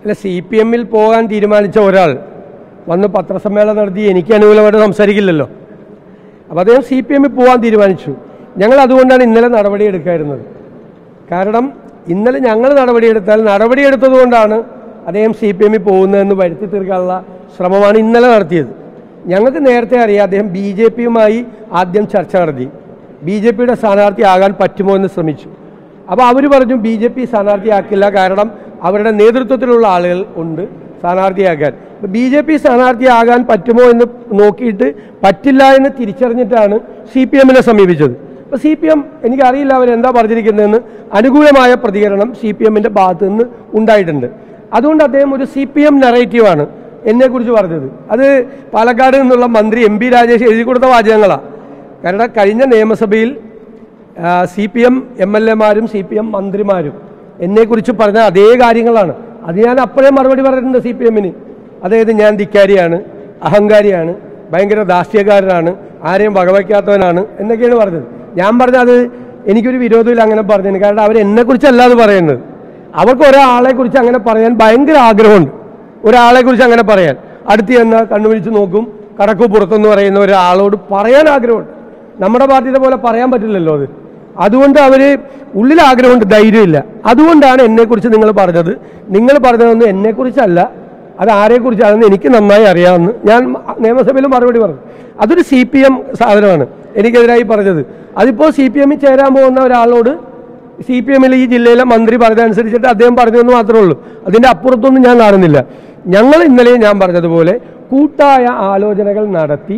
അല്ല C P എമ്മിൽ പോകാൻ തീരുമാനിച്ച ഒരാൾ വന്ന് പത്രസമ്മേളനം നടത്തി എനിക്ക് അനുകൂലമായിട്ട് സംസാരിക്കില്ലല്ലോ അപ്പോൾ അദ്ദേഹം സി പി എമ്മിൽ പോകാൻ തീരുമാനിച്ചു ഞങ്ങൾ അതുകൊണ്ടാണ് ഇന്നലെ നടപടിയെടുക്കായിരുന്നത് കാരണം ഇന്നലെ ഞങ്ങൾ നടപടിയെടുത്താൽ നടപടിയെടുത്തതുകൊണ്ടാണ് അദ്ദേഹം സി പി എമ്മിൽ പോകുന്നതെന്ന് വരുത്തി തീർക്കാനുള്ള ശ്രമമാണ് ഇന്നലെ നടത്തിയത് ഞങ്ങൾക്ക് നേരത്തെ അറിയാം അദ്ദേഹം ബി ജെ പിയുമായി ആദ്യം ചർച്ച നടത്തി ബി ജെ പിയുടെ സ്ഥാനാർത്ഥിയാകാൻ പറ്റുമോ എന്ന് ശ്രമിച്ചു അപ്പോൾ അവർ പറഞ്ഞു ബി ജെ പി സ്ഥാനാർത്ഥിയാക്കില്ല കാരണം അവരുടെ നേതൃത്വത്തിലുള്ള ആളുകൾ ഉണ്ട് സ്ഥാനാർത്ഥിയാക്കാൻ ബി ജെ പി സ്ഥാനാർത്ഥിയാകാൻ പറ്റുമോ എന്ന് നോക്കിയിട്ട് പറ്റില്ല എന്ന് തിരിച്ചറിഞ്ഞിട്ടാണ് സി പി എമ്മിനെ സമീപിച്ചത് അപ്പോൾ സി പി എം എനിക്കറിയില്ല അവരെന്താ പറഞ്ഞിരിക്കുന്നതെന്ന് അനുകൂലമായ പ്രതികരണം സി പി എമ്മിൻ്റെ ഭാഗത്തു നിന്ന് ഉണ്ടായിട്ടുണ്ട് അതുകൊണ്ട് അദ്ദേഹം ഒരു സി പി എം നെറേറ്റീവാണ് എന്നെക്കുറിച്ച് പറഞ്ഞത് അത് പാലക്കാട് നിന്നുള്ള മന്ത്രി എം പി രാജേഷ് എഴുതി കൊടുത്ത വാചകങ്ങളാണ് കാരണം കഴിഞ്ഞ നിയമസഭയിൽ C P M M L എമാരും സി പി എം മന്ത്രിമാരും എന്നെക്കുറിച്ച് പറഞ്ഞ അതേ കാര്യങ്ങളാണ് അത് ഞാൻ അപ്പോഴേ മറുപടി പറഞ്ഞിട്ടുണ്ട് സി പി എമ്മിന് അതായത് ഞാൻ ധിക്കാരിയാണ് അഹങ്കാരിയാണ് ഭയങ്കര ദാഷ്ട്യക്കാരനാണ് ആരെയും വകവയ്ക്കാത്തവനാണ് എന്നൊക്കെയാണ് പറഞ്ഞത് ഞാൻ പറഞ്ഞത് എനിക്കൊരു വിരോധമില്ല അങ്ങനെ പറഞ്ഞത് കാരണം അവർ എന്നെക്കുറിച്ചല്ല അത് പറയുന്നത് അവർക്ക് ഒരാളെ കുറിച്ച് അങ്ങനെ പറയാൻ ഭയങ്കര ആഗ്രഹമുണ്ട് ഒരാളെ കുറിച്ച് അങ്ങനെ പറയാൻ അടുത്ത് ചെന്ന് കണ്ണുപിടിച്ച് നോക്കും കടക്കു പുറത്തെന്ന് പറയുന്ന ഒരാളോട് പറയാൻ ആഗ്രഹമുണ്ട് നമ്മുടെ പാർട്ടിയുടെ പോലെ പറയാൻ പറ്റില്ലല്ലോ അത് അതുകൊണ്ട് അവർ ഉള്ളിൽ ആഗ്രഹമുണ്ട് ധൈര്യമില്ല അതുകൊണ്ടാണ് എന്നെക്കുറിച്ച് നിങ്ങൾ പറഞ്ഞത് നിങ്ങൾ പറഞ്ഞതൊന്നും എന്നെക്കുറിച്ചല്ല അത് ആരെക്കുറിച്ചാണെന്ന് എനിക്ക് നന്നായി അറിയാമെന്ന് ഞാൻ നിയമസഭയിൽ മറുപടി പറഞ്ഞു അതൊരു സി പി എം സാധനമാണ് എനിക്കെതിരായി പറഞ്ഞത് അതിപ്പോൾ സി പി എമ്മിൽ ചേരാൻ പോകുന്ന ഒരാളോട് സി പി എമ്മിൽ ഈ ജില്ലയിലെ മന്ത്രി പറഞ്ഞതനുസരിച്ചിട്ട് അദ്ദേഹം പറഞ്ഞതെന്ന് മാത്രമേ ഉള്ളൂ അതിൻ്റെ അപ്പുറത്തൊന്നും ഞാൻ കാണുന്നില്ല ഞങ്ങൾ ഇന്നലെ ഞാൻ പറഞ്ഞതുപോലെ കൂട്ടായ ആലോചനകൾ നടത്തി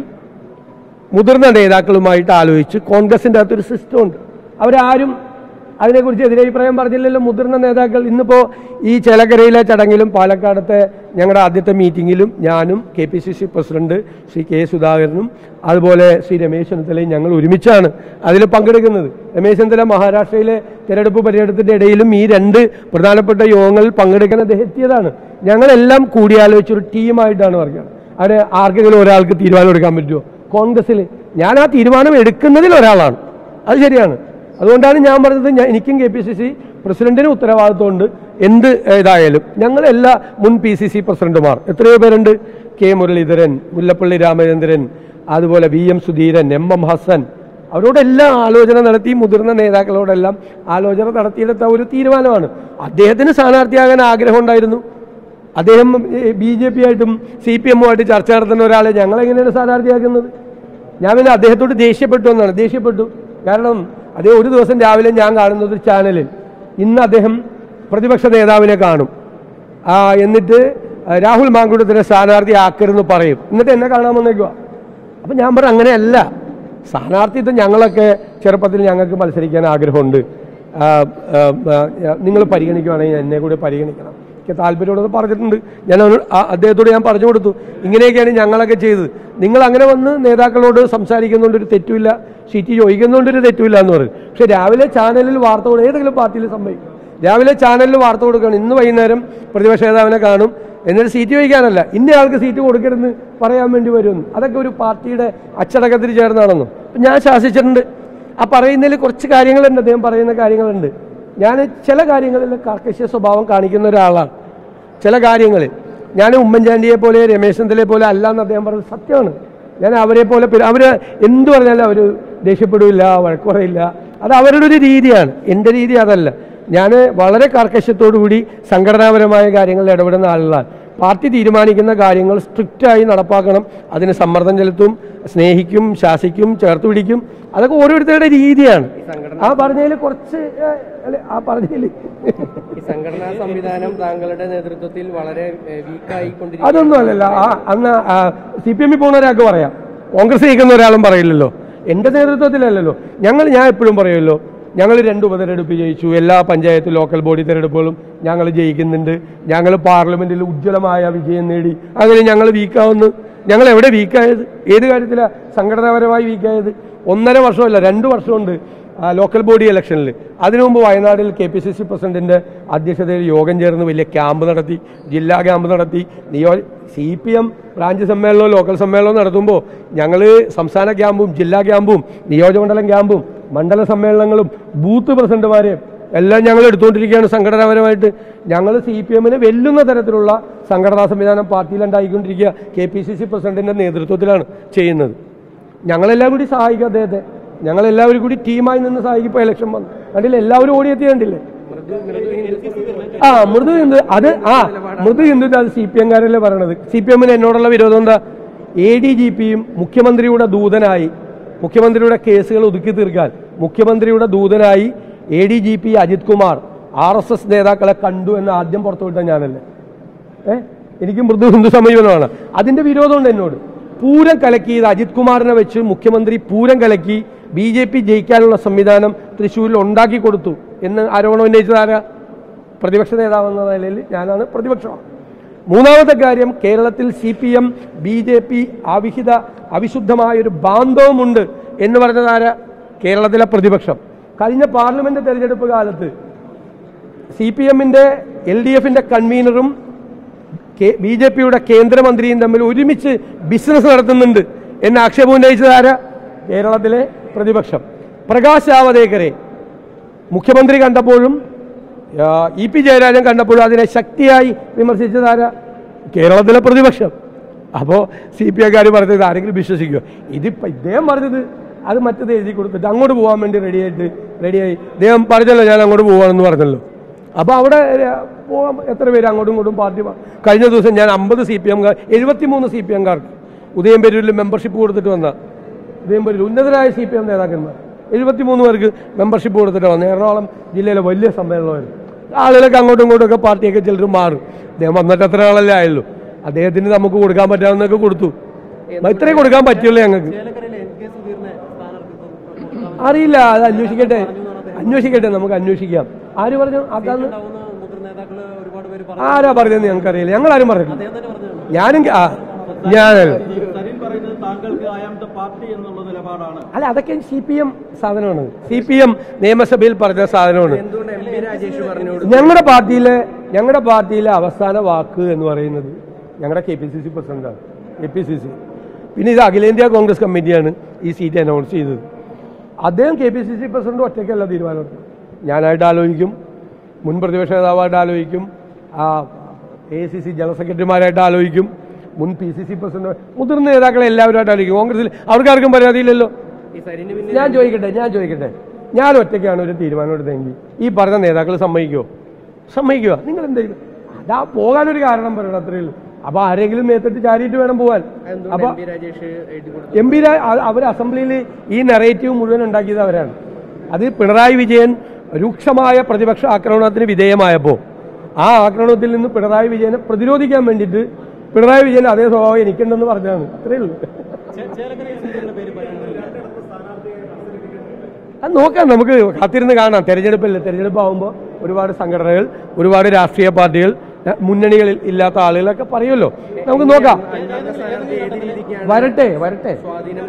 മുതിർന്ന നേതാക്കളുമായിട്ട് ആലോചിച്ച് കോൺഗ്രസിൻ്റെ അകത്തൊരു സിസ്റ്റം ഉണ്ട് അവരാരും അതിനെക്കുറിച്ച് എതിരഭിപ്രായം പറഞ്ഞില്ലല്ലോ മുതിർന്ന നേതാക്കൾ ഇന്നിപ്പോൾ ഈ ചേലക്കരയിലെ ചടങ്ങിലും പാലക്കാടത്തെ ഞങ്ങളുടെ ആദ്യത്തെ മീറ്റിങ്ങിലും ഞാനും K P C C president Shri K സുധാകരനും അതുപോലെ ശ്രീ രമേശ് ചെന്നിത്തലയും ഞങ്ങൾ ഒരുമിച്ചാണ് അതിൽ പങ്കെടുക്കുന്നത് രമേശ് ചെന്നിത്തല മഹാരാഷ്ട്രയിലെ തെരഞ്ഞെടുപ്പ് പര്യടനത്തിൻ്റെ ഇടയിലും ഈ രണ്ട് പ്രധാനപ്പെട്ട യോഗങ്ങളിൽ പങ്കെടുക്കാൻ അദ്ദേഹം എത്തിയതാണ് ഞങ്ങളെല്ലാം കൂടിയാലോചിച്ചൊരു ടീമായിട്ടാണ് പറയുന്നത് അവിടെ ആർക്കെങ്കിലും ഒരാൾക്ക് തീരുമാനം എടുക്കാൻ പറ്റുമോ കോൺഗ്രസ്സിൽ ഞാൻ ആ തീരുമാനം എടുക്കുന്നതിൽ ഒരാളാണ് അത് ശരിയാണ് അതുകൊണ്ടാണ് ഞാൻ പറഞ്ഞത് ഞാൻ എനിക്കും കെ പി സി സി പ്രസിഡന്റിന് ഉത്തരവാദിത്വമുണ്ട് എന്ത് ഇതായാലും ഞങ്ങൾ എല്ലാ മുൻ പി സി സി പ്രസിഡന്റുമാർ എത്രയോ പേരുണ്ട് കെ മുരളീധരൻ മുല്ലപ്പള്ളി രാമചന്ദ്രൻ അതുപോലെ V M Sudheeran M M Hassan അവരോടെല്ലാം ആലോചന നടത്തി മുതിർന്ന നേതാക്കളോടെല്ലാം ആലോചന നടത്തിയെടുത്ത ഒരു തീരുമാനമാണ് അദ്ദേഹത്തിന് സ്ഥാനാർത്ഥിയാകാൻ ആഗ്രഹം ഉണ്ടായിരുന്നു അദ്ദേഹം ബി ജെ പി ആയിട്ടും സി പി എമ്മുമായിട്ട് ചർച്ച നടത്തുന്ന ഒരാളെ ഞങ്ങൾ എങ്ങനെയാണ് സ്ഥാനാർത്ഥിയാക്കുന്നത് ഞാൻ പിന്നെ അദ്ദേഹത്തോട് ദേഷ്യപ്പെട്ടു എന്നാണ് ദേഷ്യപ്പെട്ടു കാരണം അദ്ദേഹം ഒരു ദിവസം രാവിലെ ഞാൻ കാണുന്നത് ഒരു ചാനലിൽ ഇന്ന് അദ്ദേഹം പ്രതിപക്ഷ നേതാവിനെ കാണും ആ, എന്നിട്ട് രാഹുൽ മാങ്കുടത്തിനെ സ്ഥാനാർത്ഥി ആക്കരുതെന്ന് പറയും എന്നിട്ട് എന്നെ കാണാൻ വന്നേക്കുക അപ്പം ഞാൻ പറഞ്ഞു അങ്ങനെയല്ല സ്ഥാനാർത്ഥിത്വം ഞങ്ങളൊക്കെ ചെറുപ്പത്തിൽ ഞങ്ങൾക്ക് മത്സരിക്കാൻ ആഗ്രഹമുണ്ട് നിങ്ങൾ പരിഗണിക്കുകയാണെങ്കിൽ എന്നെ കൂടി പരിഗണിക്കണം എനിക്ക് താല്പര്യമുള്ളത് പറഞ്ഞിട്ടുണ്ട് ഞാൻ അവനോട് ആ അദ്ദേഹത്തോട് ഞാൻ പറഞ്ഞു കൊടുത്തു ഇങ്ങനെയൊക്കെയാണ് ഞങ്ങളൊക്കെ ചെയ്തത് നിങ്ങൾ അങ്ങനെ വന്ന് നേതാക്കളോട് സംസാരിക്കുന്നതുകൊണ്ട് ഒരു തെറ്റുമില്ല സീറ്റ് ചോദിക്കുന്നതുകൊണ്ട് ഒരു തെറ്റുമില്ല എന്ന് പറയും പക്ഷെ രാവിലെ ചാനലിൽ വാർത്ത കൊടുക്കും ഏതെങ്കിലും പാർട്ടിയിൽ സംഭവിക്കും രാവിലെ ചാനലിൽ വാർത്ത കൊടുക്കുകയാണ് ഇന്ന് വൈകുന്നേരം പ്രതിപക്ഷ നേതാവിനെ കാണും എന്നിട്ട് സീറ്റ് ചോദിക്കാനല്ല ഇന്ന ആൾക്ക് സീറ്റ് കൊടുക്കരുതെന്ന് പറയാൻ വേണ്ടി വരുമെന്ന് അതൊക്കെ ഒരു പാർട്ടിയുടെ അച്ചടക്കത്തിന് ചേർന്നാണെന്നും അപ്പം ഞാൻ ശാസിച്ചിട്ടുണ്ട് ആ പറയുന്നതിൽ കുറച്ച് കാര്യങ്ങളുണ്ട് അദ്ദേഹം പറയുന്ന കാര്യങ്ങളുണ്ട് ഞാൻ ചില കാര്യങ്ങളിൽ കാർക്കശ്യ സ്വഭാവം കാണിക്കുന്ന ഒരാളാണ് ചില കാര്യങ്ങളിൽ ഞാൻ ഉമ്മൻചാണ്ടിയെ പോലെ രമേശ് ചെന്നിത്തലയെ പോലെ അല്ല എന്ന് അദ്ദേഹം പറഞ്ഞത് സത്യമാണ് ഞാൻ അവരെ പോലെ പെരു- അവര് എന്ത് പറഞ്ഞാലും അവർ ദേഷ്യപ്പെടില്ല വഴക്ക് പറയില്ല അത് അവരുടെ ഒരു രീതിയാണ് എൻ്റെ രീതി അതല്ല ഞാൻ വളരെ കാർക്കശ്യത്തോടു കൂടി സംഘടനാപരമായ കാര്യങ്ങളിൽ ഇടപെടുന്ന ആളുകളാണ് പാർട്ടി തീരുമാനിക്കുന്ന കാര്യങ്ങൾ സ്ട്രിക്റ്റായി നടപ്പാക്കണം അതിന് സമ്മർദ്ദം ചെലുത്തും സ്നേഹിക്കും ശാസിക്കും ചേർത്ത് പിടിക്കും അതൊക്കെ ഓരോരുത്തരുടെ രീതിയാണ് ആ പറഞ്ഞതിൽ കുറച്ച് ഏഹ്, അല്ല, ആ പറഞ്ഞതിൽ ഈ സംഘടനാ സംവിധാനം താങ്കളുടെ നേതൃത്വത്തിൽ വളരെ വീക്കായി കൊണ്ടിരിക്കുന്നു അതൊന്നും അല്ലല്ലോ ആ അന്ന് സി പി എമ്മിൽ പോകുന്ന ഒരാൾക്ക് പറയാം കോൺഗ്രസ് നിൽക്കുന്ന ഒരാളും പറയില്ലല്ലോ എൻ്റെ നേതൃത്വത്തിലല്ലല്ലോ ഞങ്ങൾ ഞാൻ എപ്പോഴും പറയുമല്ലോ ഞങ്ങൾ രണ്ട് ഉപതെരഞ്ഞെടുപ്പ് ജയിച്ചു എല്ലാ പഞ്ചായത്ത് ലോക്കൽ ബോഡി തെരഞ്ഞെടുപ്പുകളും ഞങ്ങൾ ജയിക്കുന്നുണ്ട് ഞങ്ങൾ പാർലമെന്റിൽ ഉജ്ജ്വലമായ വിജയം നേടി അങ്ങനെ ഞങ്ങൾ വീക്കാവുന്നു ഞങ്ങൾ എവിടെ വീക്കായത് ഏത് കാര്യത്തിലാണ് സംഘടനാപരമായി വീക്കായത് ഒന്നര വർഷമല്ല രണ്ട് വർഷമുണ്ട് ആ, ലോക്കൽ ബോഡി ഇലക്ഷനിൽ അതിനു മുമ്പ് വയനാട്ടിൽ കെ പി സി സി പ്രസിഡന്റിന്റെ അധ്യക്ഷതയിൽ യോഗം ചേർന്ന് വലിയ ക്യാമ്പ് നടത്തി ജില്ലാ ക്യാമ്പ് നടത്തി നിയോ സി പി എം ബ്രാഞ്ച് സമ്മേളനവും ലോക്കൽ സമ്മേളനവും നടത്തുമ്പോൾ ഞങ്ങൾ സംസ്ഥാന ക്യാമ്പും ജില്ലാ ക്യാമ്പും നിയോജകമണ്ഡലം ക്യാമ്പും മണ്ഡല സമ്മേളനങ്ങളും ബൂത്ത് പ്രസിഡന്റുമാരെയും എല്ലാം ഞങ്ങൾ എടുത്തുകൊണ്ടിരിക്കുകയാണ് സംഘടനാപരമായിട്ട് ഞങ്ങൾ സി പി എമ്മിനെ വെല്ലുന്ന തരത്തിലുള്ള സംഘടനാ സംവിധാനം പാർട്ടിയിലുണ്ടായിക്കൊണ്ടിരിക്കുക കെ പി സി സി പ്രസിഡന്റിന്റെ നേതൃത്വത്തിലാണ് ചെയ്യുന്നത് ഞങ്ങളെല്ലാം കൂടി സഹായിക്കും അദ്ദേഹത്തെ ഞങ്ങളെല്ലാവരും കൂടി ടീമായി നിന്ന് സഹായിക്കും ഇപ്പോൾ ഇലക്ഷൻ വന്നു കണ്ടില്ലേ എല്ലാവരും ഓടിയെത്തി കണ്ടില്ലേ മൃദു മൃദു ഹിന്ദു ആ മൃദു ഹിന്ദു അത് ആ മൃദു ഹിന്ദു അത് സി പി എംകാരല്ലേ പറയണത് സി പി എമ്മിന് എന്നോടുള്ള വിരോധം എന്താ എ ഡി ജി പിയും മുഖ്യമന്ത്രിയുടെ ദൂതനായി മുഖ്യമന്ത്രിയുടെ കേസുകൾ ഒതുക്കി തീർക്കാൻ മുഖ്യമന്ത്രിയുടെ ദൂതനായി A D G P Ajith Kumar R S S നേതാക്കളെ കണ്ടു എന്ന് ആദ്യം പുറത്തുവിട്ട ഞാനല്ലേ ഏ എനിക്ക് മൃദു ഹിന്ദു സമീപനമാണ് അതിന്റെ വിരോധമുണ്ട് എന്നോട് പൂരം കലക്കി ഇത് അജിത് കുമാറിനെ വെച്ച് മുഖ്യമന്ത്രി പൂരം കലക്കി ബി ജെ പി ജയിക്കാനുള്ള സംവിധാനം തൃശ്ശൂരിൽ ഉണ്ടാക്കി കൊടുത്തു എന്ന് ആരോപണം ഉന്നയിച്ചത് ആരാ പ്രതിപക്ഷ നേതാവെന്ന നിലയിൽ ഞാനാണ് പ്രതിപക്ഷം മൂന്നാമത്തെ കാര്യം കേരളത്തിൽ C P M B J P അവിഹിത അവിശുദ്ധമായ ഒരു ബാന്ധവമുണ്ട് എന്ന് പറഞ്ഞത് ആരാ കേരളത്തിലെ പ്രതിപക്ഷം കഴിഞ്ഞ പാർലമെന്റ് തെരഞ്ഞെടുപ്പ് കാലത്ത് സി പി എമ്മിന്റെ എൽ ഡി എഫിന്റെ കൺവീനറും ബി ജെ പിയുടെ കേന്ദ്രമന്ത്രിയും തമ്മിൽ ഒരുമിച്ച് ബിസിനസ് നടത്തുന്നുണ്ട് എന്ന് ആക്ഷേപം ഉന്നയിച്ചത് ആരാ കേരളത്തിലെ പ്രതിപക്ഷം പ്രകാശ് ജാവദേക്കറെ മുഖ്യമന്ത്രി കണ്ടപ്പോഴും ആ, ഇ പി ജയരാജൻ കണ്ടപ്പോഴും അതിനെ ശക്തിയായി വിമർശിച്ചത് ആരാ കേരളത്തിലെ പ്രതിപക്ഷം അപ്പോൾ സി പി ഐക്കാർ പറഞ്ഞത് ആരെങ്കിലും വിശ്വസിക്കുമോ ഇതിപ്പോൾ ഇദ്ദേഹം പറഞ്ഞത് അത് മറ്റത് എഴുതി കൊടുത്തിട്ട് അങ്ങോട്ട് പോകാൻ വേണ്ടി റെഡിയായിട്ട് റെഡിയായി ഇദ്ദേഹം പറഞ്ഞല്ലോ ഞാൻ അങ്ങോട്ട് പോകാമെന്ന് പറഞ്ഞല്ലോ അപ്പോൾ അവിടെ ഏ, പോകാൻ എത്ര പേര് അങ്ങോട്ടും ഇങ്ങോട്ടും പാർട്ടി മാ- കഴിഞ്ഞ ദിവസം ഞാൻ അമ്പത് സി പി എംകാർ എഴുപത്തിമൂന്ന് സി പി എംകാർക്ക് ഉദയംപേരൂരിൽ മെമ്പർഷിപ്പ് കൊടുത്തിട്ട് വന്ന ഉദയംപേരൂർ ഉന്നതരായ സി പി എം നേതാക്കന്മാർ എഴുപത്തിമൂന്ന് പേർക്ക് മെമ്പർഷിപ്പ് കൊടുത്തിട്ട് വന്നു എറണാകുളം ജില്ലയിലെ വലിയ സമ്മേളനമായിരുന്നു ആളുകളൊക്കെ അങ്ങോട്ടും ഇങ്ങോട്ടും ഒക്കെ പാർട്ടിയൊക്കെ ചിലർ മാറും അദ്ദേഹം വന്നിട്ട് എത്ര ആളല്ലേ ആയുള്ളൂ അദ്ദേഹത്തിന് നമുക്ക് കൊടുക്കാൻ പറ്റാവുന്നതൊക്കെ കൊടുത്തു ഇത്രയും കൊടുക്കാൻ പറ്റുള്ളൂ ഞങ്ങൾക്ക് അറിയില്ല അത് അന്വേഷിക്കട്ടെ അന്വേഷിക്കട്ടെ നമുക്ക് അന്വേഷിക്കാം ആര് പറഞ്ഞു അതാണ് ആരാ പറഞ്ഞതെന്ന് ഞങ്ങൾക്കറിയില്ല ഞങ്ങൾ ആരും പറഞ്ഞില്ല ഞാനും ആ ഞാനല്ല സരിൻ പറയുന്നത് താങ്കൾക്ക് ഐ ആം ദ പാർട്ടി എന്നുള്ള നിലപാടാണ് അല്ല അതൊക്കെ സി പി എം സാധനമാണ് സി പി എം നിയമസഭയിൽ പറഞ്ഞ സാധനമാണ് എന്തുകൊണ്ട് എം പി രാജേഷ് പറഞ്ഞു ഞങ്ങളുടെ പാർട്ടിയിലെ ഞങ്ങളുടെ പാർട്ടിയിലെ അവസാന വാക്ക് എന്ന് പറയുന്നത് ഞങ്ങളുടെ കെ പി സി സി പ്രസിഡന്റാണ് കെ പി സി സി പിന്നെ ഇത് അഖിലേന്ത്യാ കോൺഗ്രസ് കമ്മിറ്റിയാണ് ഈ സീറ്റ് അനൗൺസ് ചെയ്തത് അദ്ദേഹം K P C C president ഒറ്റയ്ക്കല്ല തീരുമാനമെടുത്തത് ഞാനായിട്ട് ആലോചിക്കും മുൻ പ്രതിപക്ഷ നേതാവായിട്ട് ആലോചിക്കും ആ എ സി സി ജനറൽ സെക്രട്ടറിമാരായിട്ട് ആലോചിക്കും മുൻ പി സി സി പ്രസിഡന്റ് മുതിർന്ന നേതാക്കളെ എല്ലാവരുമായിട്ട് ആലോചിക്കും കോൺഗ്രസിൽ അവർക്കാർക്കും പരാതിയില്ലല്ലോ ഈ സരിന് പിന്നിൽ ഞാൻ ചോദിക്കട്ടെ ഞാൻ ചോദിക്കട്ടെ ഞാൻ ഒറ്റയ്ക്കാണ് ഒരു തീരുമാനം എടുത്തതെങ്കിൽ ഈ പറഞ്ഞ നേതാക്കൾ സമ്മതിക്കുമോ സമ്മതിക്കുക നിങ്ങൾ എന്തെങ്കിലും അതാ പോകാനൊരു കാരണം പറയണം അത്രയേ ഉള്ളൂ അപ്പൊ ആരെങ്കിലും നേരിട്ട് ചാരിയിട്ട് വേണം പോകാൻ എന്തുകൊണ്ട് അപ്പൊ എം പി രാജേഷ് എഴുതി കൊടുത്തു എം പി അവർ അസംബ്ലിയിൽ ഈ നെറേറ്റീവ് മുഴുവൻ ഉണ്ടാക്കിയത് അവരാണ് അത് പിണറായി വിജയൻ രൂക്ഷമായ പ്രതിപക്ഷ ആക്രമണത്തിന് വിധേയമായപ്പോൾ ആ ആക്രമണത്തിൽ നിന്ന് പിണറായി വിജയനെ പ്രതിരോധിക്കാൻ വേണ്ടിയിട്ട് പിണറായി വിജയൻ അതേ സ്വഭാവം എനിക്കുണ്ടെന്ന് പറഞ്ഞതാണ് അത്രയേ ഉള്ളൂ അത് നോക്കാം നമുക്ക് കാത്തിരുന്ന് കാണാം തെരഞ്ഞെടുപ്പല്ലേ തെരഞ്ഞെടുപ്പ് ആകുമ്പോൾ ഒരുപാട് സംഘടനകൾ ഒരുപാട് രാഷ്ട്രീയ പാർട്ടികൾ ര- മുന്നണികളിൽ ഇല്ലാത്ത ആളുകളൊക്കെ പറയുമല്ലോ നമുക്ക് നോക്കാം അഞ്ചാമത്തെ സ്ഥാനാർത്ഥി ഏത് രീതിക്കാണ് വരട്ടെ വരട്ടെ സ്വാധീനം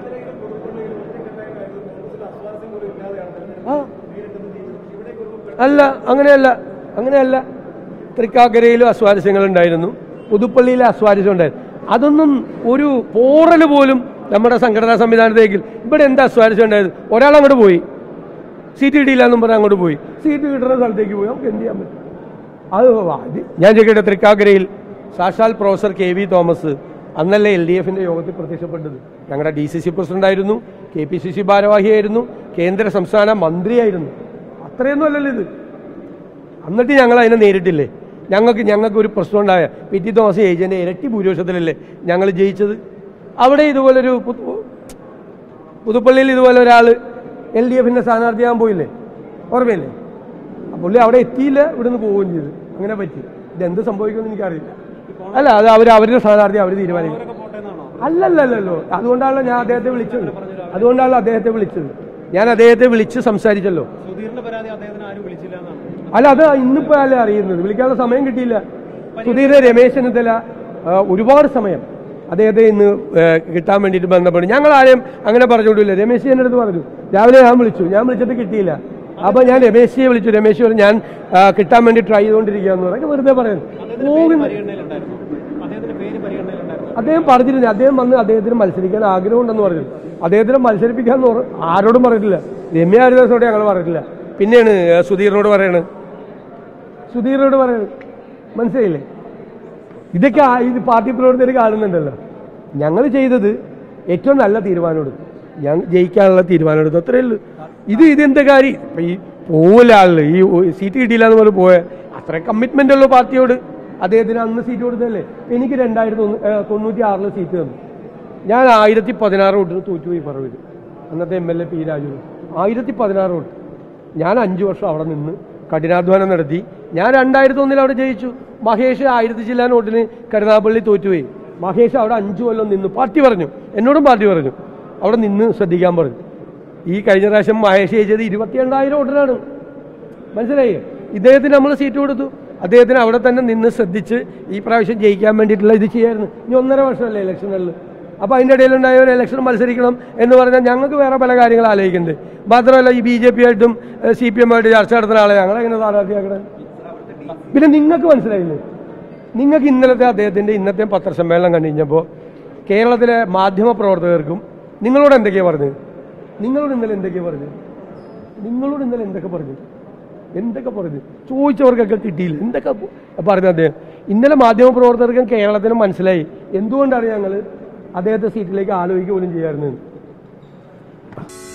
ആ. അല്ല അങ്ങനെയല്ല അങ്ങനെയല്ല തൃക്കാക്കരയിലും അസ്വാരസ്യങ്ങൾ ഉണ്ടായിരുന്നു പുതുപ്പള്ളിയിലെ അസ്വാരസ്യം ഉണ്ടായിരുന്നു അതൊന്നും ഒരു പോറൽ പോലും നമ്മുടെ സംഘടനാ സംവിധാനത്തേക്ക് ഇവിടെ എന്താ അസ്വാരസ്യം ഉണ്ടായത് ഒരാൾ അങ്ങോട്ട് പോയി സീറ്റ് കിട്ടിയില്ല എന്നും പറഞ്ഞ് അങ്ങോട്ട് പോയി സീറ്റ് കിട്ടുന്ന സ്ഥലത്തേക്ക് പോയി നമുക്ക് എന്ത് ചെയ്യാൻ പറ്റും അത് അത് ഞാൻ ചോദിക്കട്ടെ തൃക്കാക്കരയിൽ സാക്ഷാൽ പ്രൊഫസർ കെ വി തോമസ് അന്നല്ലേ എൽ ഡി എഫിന്റെ യോഗത്തിൽ പ്രത്യക്ഷപ്പെട്ടത് ഞങ്ങളുടെ ഡി സി സി പ്രസിഡന്റായിരുന്നു കെ പി സി സി ഭാരവാഹിയായിരുന്നു കേന്ദ്ര സംസ്ഥാന മന്ത്രിയായിരുന്നു അത്രയൊന്നും അല്ലല്ലോ ഇത് എന്നിട്ട് ഞങ്ങൾ അതിനെ നേരിട്ടില്ലേ ഞങ്ങൾക്ക് ഞങ്ങൾക്ക് ഒരു പ്രശ്നം ഉണ്ടായ പി ടി തോമസ് ഏജന്റ് ഇരട്ടി ഭൂരിപക്ഷത്തിലല്ലേ ഞങ്ങൾ ജയിച്ചത് അവിടെ ഇതുപോലൊരു പുതു- പുതുപ്പള്ളിയിൽ ഇതുപോലെ ഒരാൾ എൽ ഡി എഫിന്റെ സ്ഥാനാർത്ഥിയാകാൻ പോയില്ലേ ഓർമ്മയില്ലേ ആ പുള്ളി അവിടെ എത്തിയില്ല ഇവിടുന്ന് പോവുകയും ചെയ്തു അങ്ങനെ പറ്റി ഇതെന്ത് സംഭവിക്കുമെന്ന് എനിക്കറിയില്ല അല്ല അത് അവർ അവരുടെ സ്ഥാനാർത്ഥി അവർ തീരുമാനിക്കും അല്ലല്ലല്ലോ അതുകൊണ്ടാണല്ലോ ഞാൻ അദ്ദേഹത്തെ വിളിച്ചത് അതുകൊണ്ടാണല്ലോ അദ്ദേഹത്തെ വിളിച്ചത് ഞാൻ അദ്ദേഹത്തെ വിളിച്ച് സംസാരിച്ചല്ലോ സുധീറിന്റെ പരാതി അദ്ദേഹത്തിന് ആരും വിളിച്ചില്ല എന്നാണ് അല്ല അത് ഇന്നിപ്പോ അല്ലേ അറിയുന്നത് വിളിക്കാനുള്ള സമയം കിട്ടിയില്ല സുധീർ രമേശ് ചെന്നിത്തല ആ, ഒരുപാട് സമയം അദ്ദേഹത്തെ ഇന്ന് ഏ, കിട്ടാൻ വേണ്ടിയിട്ട് ബന്ധപ്പെട്ടു ഞങ്ങൾ ആരെയും അങ്ങനെ പറഞ്ഞുകൊണ്ടില്ല രമേശ് എൻ്റെ അടുത്ത് പറഞ്ഞു രാവിലെ ഞാൻ വിളിച്ചു ഞാൻ വിളിച്ചിട്ട് കിട്ടിയില്ല അപ്പൊ ഞാൻ രമേശിയെ വിളിച്ചു രമേശ് പറഞ്ഞു ഞാൻ ആ, കിട്ടാൻ വേണ്ടി ട്രൈ ചെയ്തുകൊണ്ടിരിക്കുകയെന്ന് പറഞ്ഞു വെറുതെ പറയുന്നു പോകുന്നു പരിഗണനയിലുണ്ടായിരുന്നു അദ്ദേഹത്തിന്റെ പേര് പരിഗണനയിലുണ്ടായിരുന്നു അദ്ദേഹം പറഞ്ഞിരുന്നു അദ്ദേഹം വന്ന് അദ്ദേഹത്തിന് മത്സരിക്കാൻ ആഗ്രഹമുണ്ടെന്ന് പറഞ്ഞു അദ്ദേഹത്തിന് മത്സരിപ്പിക്കാന്ന് പറ- ആരോടും പറഞ്ഞിട്ടില്ല രമ്യ ഹരിദാസോട് ഞങ്ങൾ പറഞ്ഞിട്ടില്ല പിന്നെയാണ് ഏ, സുധീറിനോട് പറയണത് സുധീറിനോട് പറയണത് മനസ്സിലായില്ലേ ഇതൊക്കെ ആ- ഇത് പാർട്ടി പ്രവർത്തകർ കാണുന്നുണ്ടല്ലോ ഞങ്ങൾ ചെയ്തത് ഏറ്റവും നല്ല തീരുമാനം എടുത്തു ഞാൻ ജയിക്കാനുള്ള തീരുമാനം എടുത്തു അത്രേ ഉള്ളൂ ഇത് ഇതെന്താ കാര്യം ഇപ്പൊ ഈ പോവില്ല ആളില് ഈ ഒ- സീറ്റ് കിട്ടിയില്ല എന്ന് പറഞ്ഞ് പോയ അത്ര കമ്മിറ്റ്മെന്റ് ഉള്ളൂ പാർട്ടിയോട് അദ്ദേഹത്തിന് അന്ന് സീറ്റ് കൊടുത്തല്ലേ എനിക്ക് രണ്ടായിരത്തി തൊണ്ണൂ- ഏ, തൊണ്ണൂറ്റി ആറില് സീറ്റ് തന്നു ഞാൻ ആയിരത്തി പതിനാറ് വോട്ടിന് തോറ്റുപോയി പറവിൽ അന്നത്തെ M L A P Raju ആയിരത്തി പതിനാറ് വോട്ട് ഞാൻ അഞ്ചു വർഷം അവിടെ നിന്ന് കഠിനാധ്വാനം നടത്തി ഞാൻ രണ്ടായിരത്തി ഒന്നിൽ അവിടെ ജയിച്ചു മഹേഷ് ആയിരത്തി ചില്ലാൻ വോട്ടിന് കരുനാഗപ്പള്ളി തോറ്റുപോയി മഹേഷ് അവിടെ അഞ്ചു കൊല്ലം നിന്നു പാർട്ടി പറഞ്ഞു എന്നോടും പാർട്ടി പറഞ്ഞു അവിടെ നിന്ന് ശ്രദ്ധിക്കാൻ പറഞ്ഞു ഈ കഴിഞ്ഞ പ്രാവശ്യം മഹേഷ് ജയിച്ചത് ഇരുപത്തി രണ്ടായിരം വോട്ടിനാണ് മനസ്സിലായി ഇദ്ദേഹത്തിന് നമ്മൾ സീറ്റ് കൊടുത്തു അദ്ദേഹത്തിന് അവിടെ തന്നെ നിന്ന് ശ്രദ്ധിച്ച് ഈ പ്രാവശ്യം ജയിക്കാൻ വേണ്ടിയിട്ടുള്ള ഇത് ചെയ്യായിരുന്നു ഇനി ഒന്നര വർഷമല്ലേ ഇലക്ഷനുകളിൽ അപ്പോൾ അതിൻ്റെ ഇടയിലുണ്ടായ ഒരു ഇലക്ഷൻ മത്സരിക്കണം എന്ന് പറഞ്ഞാൽ ഞങ്ങൾക്ക് വേറെ പല കാര്യങ്ങൾ ആലോചിക്കുന്നുണ്ട് മാത്രമല്ല ഈ ബി ജെ പി ആയിട്ടും സി പി എം ആയിട്ട് ചർച്ച നടത്തുന്ന ആളെ ഞങ്ങളെങ്ങനെ സ്ഥാനാർത്ഥിയാക്കണേ പിന്നെ നിങ്ങൾക്ക് മനസ്സിലായില്ലേ നിങ്ങൾക്ക് ഇന്നലത്തെ അദ്ദേഹത്തിൻ്റെ ഇന്നത്തെ പത്രസമ്മേളനം കണ്ടുകഴിഞ്ഞപ്പോൾ കേരളത്തിലെ മാധ്യമ പ്രവർത്തകർക്കും നിങ്ങളോട് എന്തൊക്കെയാണ് പറഞ്ഞത് നിങ്ങളോട് ഇന്നലെ എന്തൊക്കെയാണ് പറഞ്ഞത് നിങ്ങളോട് ഇന്നലെ എന്തൊക്കെ പറഞ്ഞു എന്തൊക്കെ പറഞ്ഞു ചോദിച്ചവർക്കൊക്കെ കിട്ടിയില്ല എന്തൊക്കെ പറഞ്ഞു അദ്ദേഹം ഇന്നലെ മാധ്യമ പ്രവർത്തകർക്കും കേരളത്തിനും മനസ്സിലായി എന്തുകൊണ്ടാണ് ഞങ്ങൾ അദ്ദേഹത്തെ സീറ്റിലേക്ക് ആലോചിക്കുക പോലും ചെയ്യാറുന്നത്